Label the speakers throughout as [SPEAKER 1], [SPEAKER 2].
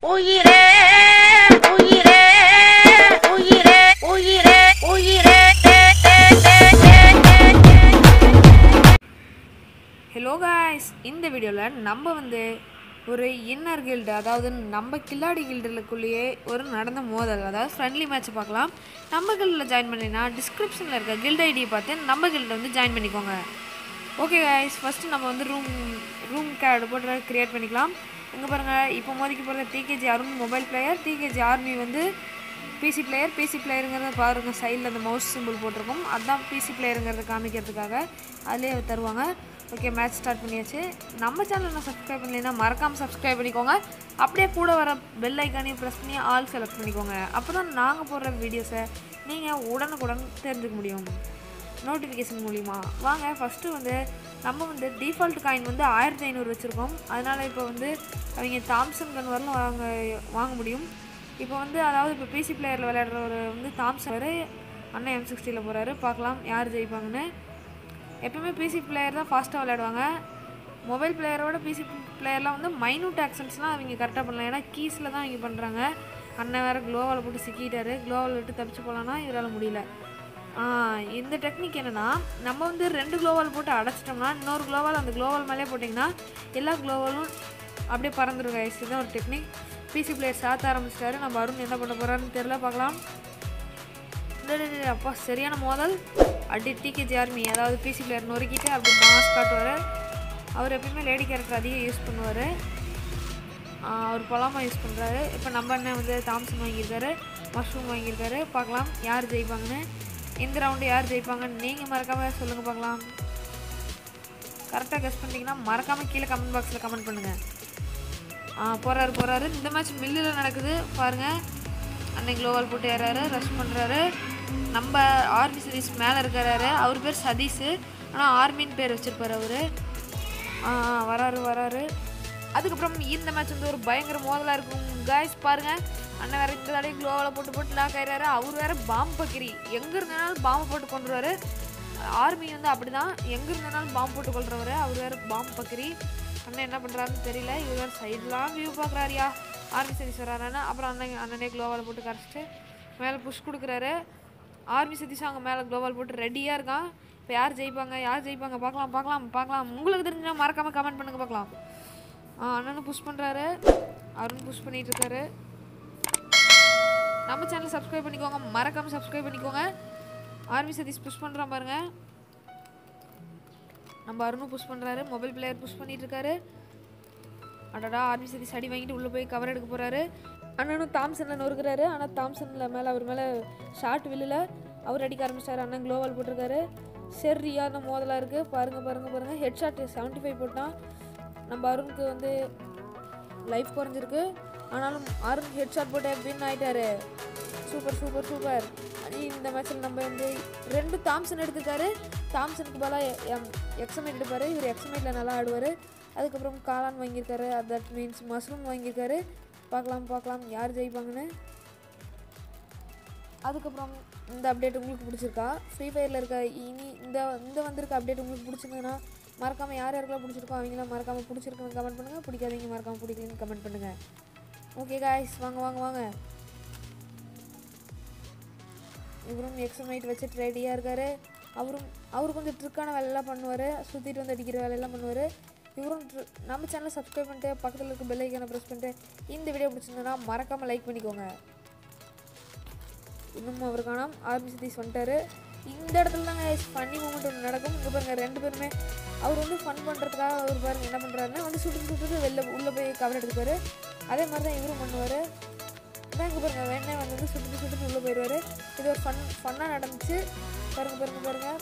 [SPEAKER 1] உயிரே உயிரே உயிரே உயிரே உயிரே டே, டே, டே, டே, டே, டே.
[SPEAKER 2] ஹலோ காய்ஸ் இந்த வீடியோவில் நம்ம வந்து ஒரு இன்னர் கில்டு அதாவது நம்ம கில்லாடி கில்டுக்குள்ளேயே ஒரு நடந்த மோதல் அதாவது ஃப்ரெண்ட்லி மேட்ச் பார்க்கலாம் நம்ம கில்டில் ஜாயின் பண்ணினா டிஸ்கிரிப்ஷனில் இருக்க கில்ட் ஐடியை பார்த்து நம்ம கில்டில் வந்து ஜாயின் பண்ணிக்கோங்க ஓகே காய்ஸ் ஃபஸ்ட்டு நம்ம வந்து ரூம் ரூம் கேட் போட்டு க்ரியேட் பண்ணிக்கலாம் இங்கே பாருங்கள் இப்போ மோதிக்கு போகிறது TKG Arun mobile player TKG army வந்து பிசி பிளேயர் பிசி பிளேயருங்கிறத பாருங்கள் சைடில் அந்த மவுஸ் சிம்பிள் போட்டிருக்கும் அதுதான் பிசி பிளேயருங்கிறத காமிக்கிறதுக்காக அதிலே தருவாங்க ஓகே மேட்ச் ஸ்டார்ட் பண்ணியாச்சு நம்ம சேனலில் சப்ஸ்கிரைப் பண்ணலைன்னா மறக்காமல் சப்ஸ்கிரைப் பண்ணிக்கோங்க அப்படியே கூட வர பெல் ஐக்கானையும் ப்ரெஸ் பண்ணி ஆல் செலக்ட் பண்ணிக்கோங்க அப்போ தான் நாங்கள் போடுற வீடியோஸை நீங்கள் உடனுக்குடன் தெரிஞ்சுக்க முடியும் நோட்டிஃபிகேஷன் மூலிமா வாங்க ஃபஸ்ட்டு வந்து நம்ம வந்து டிஃபால்ட் காயின் வந்து ஆயிரத்தி ஐநூறு வச்சுருக்கோம் அதனால் இப்போ வந்து அவங்க தாம்சன் கன் வரலாம் வாங்க வாங்க முடியும் இப்போ வந்து அதாவது இப்போ பிசி பிளேயரில் விளையாடுறவர் வந்து தாம்சன் வரு அண்ணன் எம் சிக்ஸ்டியில் போகிறாரு பார்க்கலாம் யார் ஜெயிப்பாங்கன்னு எப்பவுமே பிசி பிளேயர் தான் ஃபாஸ்ட்டாக விளையாடுவாங்க மொபைல் பிளேயரோட பிசி பிளேயர்லாம் வந்து மைனூட் ஆக்ஷன்ஸ்லாம் அவங்க கரெக்டாக பண்ணலாம் ஏன்னா கீஸில் தான் அவங்க பண்ணுறாங்க அண்ணன் வேறு க்ளோவால் போட்டு சிக்கிட்டாரு க்ளோவால் விட்டு தப்பிச்சு போகலான்னா இவரால் முடியல ஆ, இந்த டெக்னிக் என்னென்னா நம்ம வந்து ரெண்டு க்ளோவால் போட்டு அடைச்சிட்டோம்னா இன்னொரு க்ளோவால் அந்த க்ளோவால் மேலே போட்டிங்கன்னா எல்லா க்ளோவாலும் அப்படியே பறந்துடும் guys இதுதான் ஒரு டெக்னிக் பிசி பிளேயர் சாத்த ஆரம்பிச்சிட்டாரு நம்ம அருண் என்ன பண்ண போகிறாருன்னு தெரில பார்க்கலாம் டேய் டேய் டேய், அப்பா சரியான மோதல் அடி டிகேஜி ஆர்மி அதாவது பிசி பிளேயர் நொறுக்கிட்டு அப்படி மாஸ் காட்டுவார் அவர் எப்பயுமே லேடி கேரக்டர் அதிகம் யூஸ் பண்ணுவார் அவர் பொலாமா யூஸ் பண்ணுறாரு இப்போ நம்ம அண்ணன் வந்து தாம்சன் வாங்கியிருக்காரு மஷ்ரூம் வாங்கியிருக்காரு பார்க்கலாம் யார் ஜெயிப்பாங்கன்னு இந்த ரவுண்டு யார் ஜெயிப்பாங்கன்னு நீங்கள் மறக்காமல் சொல்லுங்கள் பார்க்கலாம் கரெக்டாக கெஸ் பண்ணிட்டீங்கன்னா மறக்காமல் கீழே கமெண்ட் பாக்ஸில் கமெண்ட் பண்ணுங்கள் ஆ போகிறாரு போகிறாரு இந்த மேட்ச் மில்லில் நடக்குது பாருங்கள் அன்னைக்கு க்ளோவால் போட்டு ஏறாரு ரஷ் பண்ணுறாரு நம்ம ஆர்மி சதீஷ் மேலே இருக்கிறாரு அவர் பேர் சதீஷ் ஆனால் ஆர்மின்னு பேர் வச்சுருப்பார் அவர் வராரு வராரு அதுக்கப்புறம் இந்த மேட்ச் வந்து ஒரு பயங்கர மோதலாக இருக்கும் காய்ஸ் பாருங்கள் அண்ணன் வேறு இந்த தடவை க்ளோவால் போட்டு போட்டு லாக் ஆயிடுறாரு அவர் வேறு பாம்பு பக்கிரி எங்கே இருந்தாலும் பாம்பு போட்டு கொண்டுருவாரு ஆர்மி வந்து அப்படி தான் எங்கே இருந்தாலும் பாம்பு போட்டு கொள்றவர் அவர் வேறு பாம்பு பக்கிரி அண்ணன் என்ன பண்ணுறாருன்னு தெரியல இவர் வேறு சைட்லாம் வியூ பார்க்குறாருயா ஆர்மி சதீஷ் வராருன்னு அப்புறம் அண்ணன் அண்ணனே க்ளோவால் போட்டு கரைச்சிட்டு மேலே புஷ் கொடுக்குறாரு ஆர்மி சதீஷ் அங்கே மேலே க்ளோவால் போட்டு ரெடியாக இருக்கான் இப்போ யார் ஜெயிப்பாங்க யார் ஜெயிப்பாங்க பார்க்கலாம் பார்க்கலாம் பார்க்கலாம் உங்களுக்கு தெரிஞ்சா மறக்காமல் கமெண்ட் பண்ணுங்க பார்க்கலாம் ஆ அண்ணனும் புஷ் பண்ணுறாரு அருண் புஷ் பண்ணிட்டு இருக்காரு நம்ம சேனல் சப்ஸ்கிரைப் பண்ணிக்கோங்க மறக்காமல் சப்ஸ்கிரைப் பண்ணிக்கோங்க ஆர்மி சதீஷ் புஷ் பண்ணுறான் பாருங்க நம்ம அருணும் புஷ் பண்ணுறாரு மொபைல் பிளேயர் புஷ் பண்ணிட்டு இருக்காரு அடடா ஆர்மி சதீஷ் அடி வாங்கிட்டு உள்ளே போய் கவர் எடுக்க போகிறாரு அண்ணனும் தாம்சனில் நொறுக்கிறாரு ஆனால் தாம்சனில் மேலே அவர் மேலே ஷார்ட் வில்லில் அவர் அடிக்க ஆரம்பிச்சிட்டாரு அண்ணன் க்ளோவால் போட்டிருக்காரு சரியான மோதலாக இருக்குது பாருங்கள் பாருங்கள் பாருங்கள் ஹெட் ஷாட் செவன்ட்டி ஃபைவ் போட்டான் நம்ம அருணுக்கு வந்து லைஃப் குறைஞ்சிருக்கு ஆனாலும் அருண் ஹெட் ஷாட் போட்டு வின் ஆயிட்டாரு சூப்பர் சூப்பர் சூப்பர் இந்த மேட்ச்சில் நம்ம வந்து ரெண்டு தாம்சன் எடுத்துருக்காரு தாம்சனுக்கு பதிலாக எக்ஸமேட் எடுப்பார் இவர் எக்ஸமேட்டில் நல்லா ஆடுவார் அதுக்கப்புறம் காளான் வாங்கியிருக்காரு தட் மீன்ஸ் மஷ்ரூம் வாங்கியிருக்காரு பார்க்கலாம் பார்க்கலாம் யார் ஜெயிப்பாங்கன்னு அதுக்கப்புறம் இந்த அப்டேட் உங்களுக்கு பிடிச்சிருக்கா ஃப்ரீ ஃபயரில் இருக்க இனி இந்த இந்த வந்திருக்க அப்டேட் உங்களுக்கு பிடிச்சிருந்ததுன்னா மறக்காமல் யார் யாருக்கெல்லாம் பிடிச்சிருக்கோ அவங்களாம் மறக்காமல் பிடிச்சிருக்குன்னு கமெண்ட் பண்ணுங்கள் பிடிக்காதீங்க மறக்காமல் பிடிக்கலன்னு கமெண்ட் பண்ணுங்கள் ஓகே காய்ஸ் வாங்க வாங்க வாங்க இவரும் எக்ஸமைட் வச்சுட்டு ரெடியாக இருக்காரு அவரும் அவர் கொஞ்சம் ட்ரிக்கான வேலையெல்லாம் பண்ணுவார் சுற்றிட்டு வந்து அடிக்கிற வேலையெல்லாம் பண்ணுவார் இவரும் tr- நம்ம சேனலை சப்ஸ்கிரைப் பண்ணிட்டு பக்கத்தில் இருக்க பெல் ஐக்கானை ப்ரெஸ் பண்ணிட்டு இந்த வீடியோ பிடிச்சிருந்ததுன்னா மறக்காமல் லைக் பண்ணிக்கோங்க இன்னும் அவர் காணாம் ஆர்மி சதீஷ் வந்துட்டாரு இந்த இடத்துல தாங்க ஃபன்னி மூமெண்ட் ஒன்று நடக்கும் இங்கே பாருங்க ரெண்டு பேருமே அவர் வந்து ஃபன் பண்ணுறதுக்காக அவர் பாருங்க என்ன பண்ணுறாருன்னா வந்து சுட்டு சுட்டு வெளில உள்ளே போய் கவர் எடுத்துப்பாரு அதே மாதிரி தான் இவரும் பண்ணுவார் இதான் இங்கே பாருங்க வேணே வந்து சுட்டு சுட்டு உள்ளே போயிடுவார் இது ஒரு ஃபன் ஃபன்னாக நடந்துச்சு பாருங்க பாருங்க பாருங்க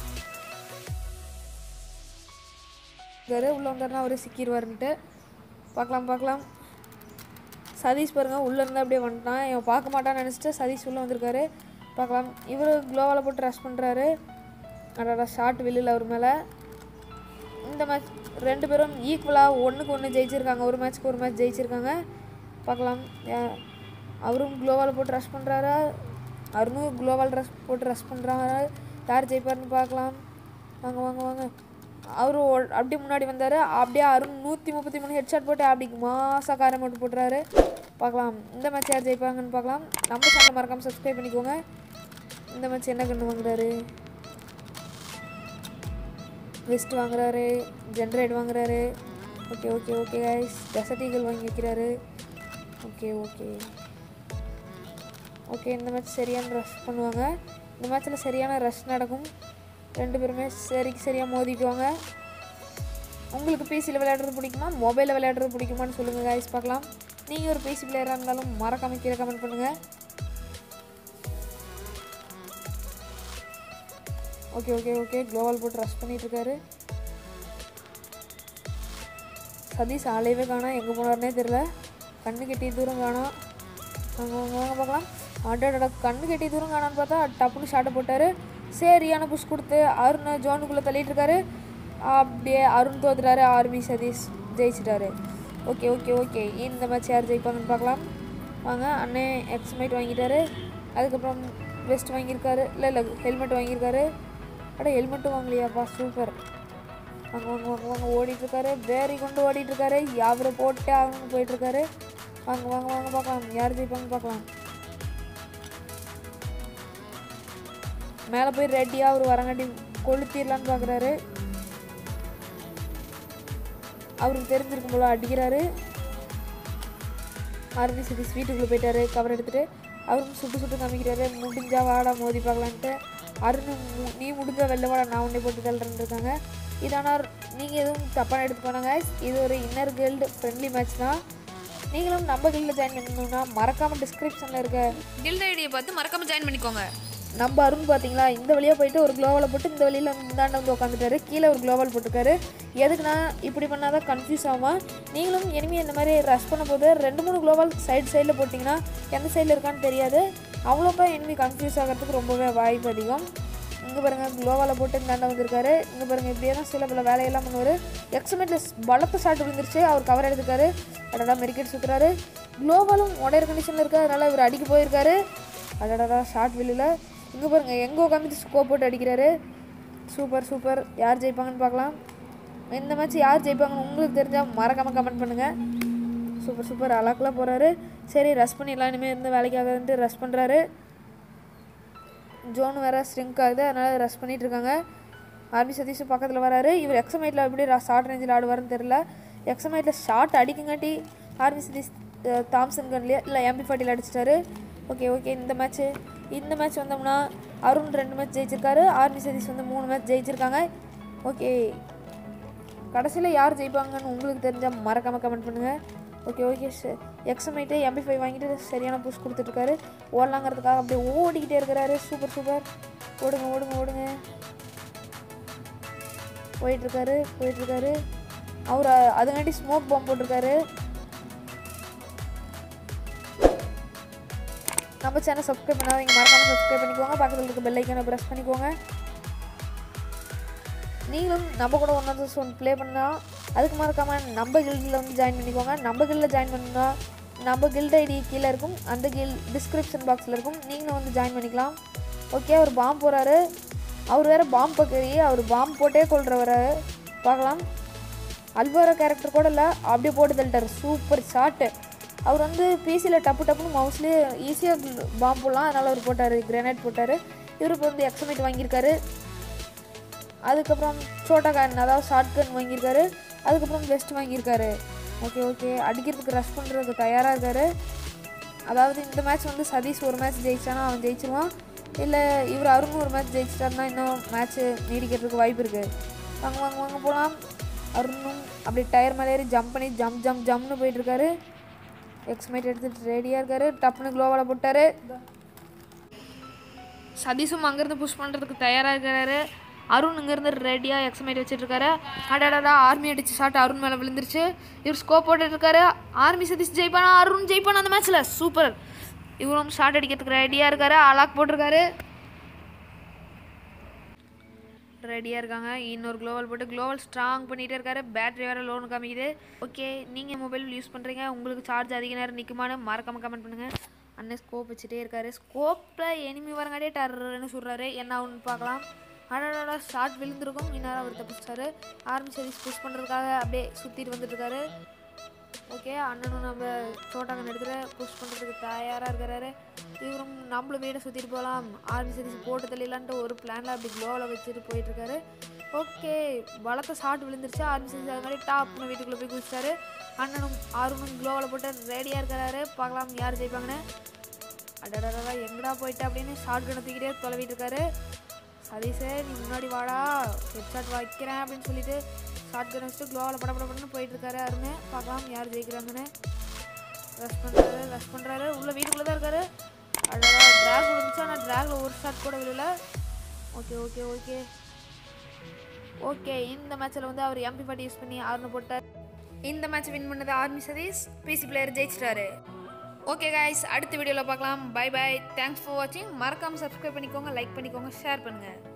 [SPEAKER 2] இருக்காரு உள்ளே வந்தாருன்னா அவரே சிக்கிடுவாருன்ட்டு பார்க்கலாம் பார்க்கலாம் சதீஷ் பாருங்க உள்ளே இருந்து அப்படியே வந்துட்டான் இவன் பார்க்க மாட்டான்னு நினச்சிட்டு சதீஷ் உள்ளே வந்திருக்காரு பார்க்கலாம் இவர் க்ளோவால் போட்டு ரஷ் பண்ணுறாரு அடடா ஷார்ட் வெளியில் அவர் மேலே இந்த மேட்ச் ரெண்டு பேரும் ஈக்குவலாக ஒன்றுக்கு ஒன்று ஜெயிச்சிருக்காங்க ஒரு மேட்ச்க்கு ஒரு மேட்ச் ஜெயிச்சிருக்காங்க பார்க்கலாம் யா- அவரும் க்ளோவால் போட்டு ரஷ் பண்ணுறாரா அருணும் க்ளோவால் ரஷ் போட்டு ரஷ் பண்ணுறாரு யார் ஜெயிப்பாருன்னு பார்க்கலாம் வாங்க வாங்க வாங்க அவரு ஒ- அப்படியே முன்னாடி வந்தார் அப்படியே அருண் நூற்றி முப்பத்தி மூணு ஹெட்ஷாட் போட்டு அப்படி மாசா காரம் போட்டு போட்டுறாரு பார்க்கலாம் இந்த மேட்ச் யார் ஜெயிப்பாங்கன்னு பார்க்கலாம் நம்ம சேனல் மறக்காமல் சப்ஸ்கிரைப் பண்ணிக்கோங்க இந்த மேட்ச் என்ன கண்டு வாங்குறாரு வெஸ்ட் வாங்குறாரு ஜென்ரேட் வாங்குறாரு okay okay okay guys desert eagle வாங்கி வைக்கிறாரு ஓகே ஓகே ஓகே இந்த மேட்ச் சரியான ரஷ் பண்ணுவாங்க இந்த மேட்ச்சில் சரியான ரஷ் நடக்கும் ரெண்டு பேருமே சரிக்கு சரியாக மோதிக்குவாங்க உங்களுக்கு பிசியில் விளையாடுறது பிடிக்குமா மொபைலில் விளையாடுறது பிடிக்குமான்னு சொல்லுங்கள் கைஸ் பார்க்கலாம் நீங்கள் ஒரு பிசி பிளேயராக இருந்தாலும் மறக்காம கீழே கமெண்ட் பண்ணுங்கள் ஓகே ஓகே ஓகே க்ளோவல் போட்டு ரஷ் பண்ணிட்டு இருக்காரு சதீஷ் ஆளையவே காணோம் எங்கே போனார்னே தெரில கண்ணு கெட்டி தூரம் காணோம் வாங்க வாங்க வாங்க பார்க்கலாம் அடடட கண்ணு கெட்டி தூரம் காணான்னு பார்த்தா டப்புன்னு ஷாட்டை போட்டார் சரியான புஷ் கொடுத்து அருணை ஜோனுக்குள்ளே தள்ளிட்டு இருக்காரு அப்படியே அருண் தோத்துறாரு ஆர்மி சதீஷ் ஜெயிச்சிட்டாரு ஓகே ஓகே ஓகே இந்த மேட்ச் யார் ஜெயிப்பாங்கன்னு பார்க்கலாம் வாங்க அண்ணே எக்ஸ்மைட் வாங்கிட்டாரு அதுக்கப்புறம் வெஸ்ட் வாங்கியிருக்காரு இல்லை இல்லை ஹெல்மெட் வாங்கியிருக்காரு அட ஹெல்மெட்டும் வாங்கலையாப்பா சூப்பர் வாங்க வாங்க வாங்க வாங்க ஓடிட்டு இருக்காரு வேரி கொண்டு ஓடிட்டு இருக்காரு அவரை போட்டு அவங்க போயிட்டு இருக்காரு வாங்க வாங்க வாங்க பார்க்கலாம் யார் ஜெயிப்பாங்க பார்க்கலாம் மேலே போய் ரெட்டியாக அவர் வரங்காட்டி கொளுத்திடலான்னு பார்க்குறாரு அவருக்கு தெரிஞ்சிருக்கும் போல அடிக்கிறாரு ஆர்மி சிட்டிஸ் வீட்டுக்குள்ளே போயிட்டாரு கவர் எடுத்துட்டு அவரும் சுட்டு சுட்டு காமிக்கிறாரு முடிஞ்சா வாடா மோதி பார்க்கலான்ட்டு அருண் மு- நீ முடிஞ்சா வெளில வாடா நான் உன்னை போட்டு தள்ளுறேன்னு இருக்காங்க இதானால் நீங்கள் எதுவும் தப்பான எடுத்து போனாங்க இது ஒரு இன்னர் கில்டு ஃப்ரெண்ட்லி மேட்ச் தான் நீங்களும் நம்ம கில்டில் ஜாயின் பண்ணணும்னா மறக்காமல் டிஸ்கிரிப்ஷனில் இருக்க
[SPEAKER 3] கில்ட் ஐடியை பார்த்து மறக்காம ஜாயின் பண்ணிக்கோங்க
[SPEAKER 2] நம்ம அருண் பார்த்தீங்களா இந்த வழியாக போயிட்டு ஒரு க்ளோவலை போட்டு இந்த வழியில் இந்தாண்ட வந்து உட்காந்துட்டாரு கீழே ஒரு க்ளோவல் போட்டிருக்காரு எதுக்குன்னா இப்படி பண்ணாதான் கன்ஃபியூஸ் ஆகாமல் நீங்களும் இனிமேல் இந்த மாதிரி ரஷ் பண்ணும்போது ரெண்டு மூணு க்ளோவல் சைடு சைடில் போட்டிங்கன்னா எந்த சைடில் இருக்கான்னு தெரியாது அவ்வளோக்கா இனிமேல் கன்ஃபியூஸ் ஆகிறதுக்கு ரொம்பவே வாய்ப்பு அதிகம் இங்கே பாருங்கள் க்ளோவால் போட்டு இந்தாண்ட வந்திருக்காரு இங்கே பாருங்கள் இப்படியே தான் சில பல வேலையெல்லாம் பண்ணுவார் எக்ஸமெண்ட்டில் பலத்த ஷாட் விழுந்துருச்சு அவர் கவர் எடுத்துக்காரு அடடா மெரிக்கெட் சுற்றுறாரு க்ளோவாலும் உடையிற கண்டிஷனில் இருக்கு அதனால் இவர் அடிக்க போயிருக்காரு அடடா ஷார்ட் வில்லில் இங்கே பாருங்கள் எங்கே உட்காந்துட்டு ஸ்கோப் போட்டு அடிக்கிறாரு சூப்பர் சூப்பர் யார் ஜெயிப்பாங்கன்னு பார்க்கலாம் இந்த மேட்ச் யார் ஜெயிப்பாங்கன்னு உங்களுக்கு தெரிஞ்சால் மறக்காமல் கமெண்ட் பண்ணுங்கள் சூப்பர் சூப்பர் அலாக்கெலாம் போகிறாரு சரி ரஷ் பண்ணிடலாம் இனிமேல் இருந்து வேலைக்கு ஆகாதுன்ட்டு ரஷ் பண்ணுறாரு ஜோன் வேறு ஸ்ட்ரிங்க் ஆகுது அதனால் ரஷ் பண்ணிட்டு இருக்காங்க ஆர்மி சதீஷ் பக்கத்தில் வராரு இவர் எக்ஸமைட்டில் எப்படி ஷார்ட் ரேஞ்சில் ஆடுவாருன்னு தெரில எக்ஸமைட்டில் ஷார்ட் அடிக்குங்காட்டி ஆர்மி சதீஷ் அஹ், தாம்சன் கன்லேயே இல்லை எம்பி ஃபார்ட்டியில் அடிச்சிட்டாரு ஓகே ஓகே இந்த மேட்ச்சு இந்த மேட்ச் வந்தோம்னா அருண் ரெண்டு மேட்ச் ஜெயிச்சிருக்காரு ஆர்மி சதீஷ் வந்து மூணு மேட்ச் ஜெயிச்சிருக்காங்க ஓகே கடைசியில் யார் ஜெயிப்பாங்கன்னு உங்களுக்கு தெரிஞ்சால் மறக்காமல் கமெண்ட் பண்ணுங்கள் ஓகே ஓகே சார் எக்ஸமைட்டு எம்பி ஃபைவ் வாங்கிட்டு சரியான புஷ் கொடுத்துட்ருக்காரு ஓடலாங்கிறதுக்காக அப்படியே ஓடிக்கிட்டே இருக்கிறாரு சூப்பர் சூப்பர் ஓடுங்க ஓடுங்க ஓடுங்க போயிட்டுருக்காரு போயிட்டுருக்காரு அவர் அதுங்காட்டி ஸ்மோக் பாம்பு போட்டிருக்காரு நம்ம சேனல் சப்ஸ்கிரைப் பண்ணாதீங்க மறக்காமல் சப்ஸ்கிரைப் பண்ணிக்கோங்க பக்கத்தில் இருக்க பெல் ஐக்கானை ப்ரெஸ் பண்ணிக்கோங்க நீங்களும் நம்ம கூட ஒன் ஆஃப் ஒன் ப்ளே பண்ணால் அதுக்கு மறக்காமல் நம்ம கில்டில் வந்து ஜாயின் பண்ணிக்கோங்க நம்ம கில்டில் ஜாயின் பண்ணா நம்ம கில்ட் ஐடி கீழே இருக்கும் அந்த கில் டிஸ்கிரிப்ஷன் பாக்ஸில் இருக்கும் நீங்களும் வந்து ஜாயின் பண்ணிக்கலாம் ஓகே அவர் பாம்பு போகிறாரு அவர் வேறு பாம்பு பக்கறி அவர் பாம்பு போட்டே கொள்றவரை பார்க்கலாம் அல்வாரா கேரக்டர் கூட இல்லை அப்படியே போட்டு தள்ளிட்டார் சூப்பர் ஷாட்டு அவர் வந்து பிசியில் டப்பு டப்புன்னு மவுஸ்லேயே ஈஸியாக பாம்பு போடலாம் அதனால் அவர் போட்டார் கிரேனைட் போட்டார் இவர் இப்போ வந்து எக்ஸமைட் வாங்கியிருக்காரு அதுக்கப்புறம் சோட்டா கன் அதாவது ஷார்ட் கன் வாங்கியிருக்காரு அதுக்கப்புறம் வெஸ்ட் வாங்கியிருக்காரு ஓகே ஓகே அடிக்கிறதுக்கு ரஷ் பண்ணுறதுக்கு தயாராக இருக்காரு அதாவது இந்த மேட்ச் வந்து சதீஷ் ஒரு மேட்ச் ஜெயிச்சானா அவன் ஜெயிச்சிருவான் இல்லை இவர் அருணும் ஒரு மேட்ச் ஜெயிச்சிட்டாருன்னா இன்னும் மேட்ச்சு நீடிக்கிறதுக்கு வாய்ப்பு இருக்குது வாங்க வாங்க வாங்க போகலாம் அருணும் அப்படி டயர் மேலே ஏறி ஜம்ப் பண்ணி ஜம்ப் ஜம்ப் ஜம்ப்னு போயிட்டுருக்காரு எக்ஸ்மைட் எடுத்துட்டு ரெடியாக இருக்காரு டப்புன்னு க்ளோவால் போட்டார் சதீஷும் அங்கேருந்து புஷ் பண்ணுறதுக்கு தயாராக இருக்கிறாரு அருண் இங்கேருந்து ரெடியாக எக்ஸமைட் வச்சுட்ருக்காரு அடடடா ஆர்மி அடிச்சு ஷாட் அருண் மேலே விழுந்துருச்சு இவர் ஸ்கோப் போட்டுட்ருக்காரு ஆர்மி சதீஷ் ஜெயிப்பானா அருண் ஜெயிப்பானா அந்த மேட்ச்சில் சூப்பர் இவரும் ஷாட் அடிக்கிறதுக்கு ரெடியாக இருக்காரு அலாக் போட்டிருக்காரு ரெடியாக இருக்காங்க இன்னொரு குளோவல் போட்டு குளோவல் ஸ்ட்ராங் பண்ணிகிட்டே இருக்காரு பேட்டரி வேறு லோனு காமிக்குது ஓகே நீங்கள் மொபைல் யூஸ் பண்ணுறீங்க உங்களுக்கு சார்ஜ் அதிக நேரம் நிற்குமான்னு மறக்காமல் கமெண்ட் பண்ணுங்கள் அண்ணன் ஸ்கோப் வச்சுட்டே இருக்காரு ஸ்கோப்பில் எனிமி வரங்காட்டியே டர்ன்னு சொல்கிறாரு என்ன ஆகுன்னு பார்க்கலாம் அடடா ஷார்ட் விழுந்திருக்கும் இந்நேரம் அவர் தப்பிச்சிட்டாரு ஆர்மி சர்வீஸ் புஷ் பண்ணுறதுக்காக அப்படியே சுற்றிட்டு வந்துட்டுருக்காரு ஓகே அண்ணனும் நம்ம சோட்டாங்கன் இடத்துல புஷ் பண்ணுறதுக்கு தயாராக இருக்கிறாரு இவரும் நம்மளும் வீடை சுற்றிட்டு போகலாம் ஆர்மி சதீஸ் போட்டு தள்ளிடலான்ட்டு ஒரு பிளானில் அப்படி க்ளோவில் வச்சுட்டு போயிட்டுருக்காரு ஓகே பலத்த ஷாட் விழுந்துருச்சு ஆர்மி சதீஸ் அது மாதிரி டாப்னு வீட்டுக்குள்ளே போய் குதிச்சிட்டாரு அண்ணனும் ஆர்வனும் க்ளோவில் போட்டு ரெடியாக இருக்கிறாரு பார்க்கலாம் யார் ஜெயிப்பாங்கன்னு அடடடா எங்கடா போயிட்ட அப்படின்னு ஷார்ட் கண்ணை தூக்கிட்டே தொலைவிட்டு இருக்காரு சதீஷே நீ முன்னாடி வாடா ஹெட் ஷாட் வைக்கிறேன் அப்படின்னு சொல்லிட்டு ஷார்ட் கன் வச்சுட்டு க்ளோவில் பட பட படன்னு போயிட்டு இருக்காரு அருமை பார்க்கலாம் யார் ஜெயிக்கிறாங்கன்னு ரஷ் பண்ணுறாரு ரஷ் பண்ணுறாரு உள்ள வீட்டுக்குள்ளே தான் இருக்காரு அடடா ட்ராக் விழுந்துச்சு ஆனால் ட்ராகில் ஒரு ஷாட் கூட விழல ஓகே ஓகே ஓகே ஓகே இந்த மேட்ச்சில் வந்து அவர் எம்பி பாட்டி யூஸ் பண்ணி ஆறுனு போட்டார்
[SPEAKER 3] இந்த மேட்ச் வின் பண்ணது ஆர்மி சதீஷ் பிசி பிளேயர் ஜெயிச்சிட்டாரு ஓகே guys அடுத்த வீடியோவில் பார்க்கலாம் பை பை தேங்க்ஸ் ஃபார் வாட்சிங் மறக்காமல் சப்ஸ்கிரைப் பண்ணிக்கோங்க லைக் பண்ணிக்கோங்க ஷேர் பண்ணுங்கள்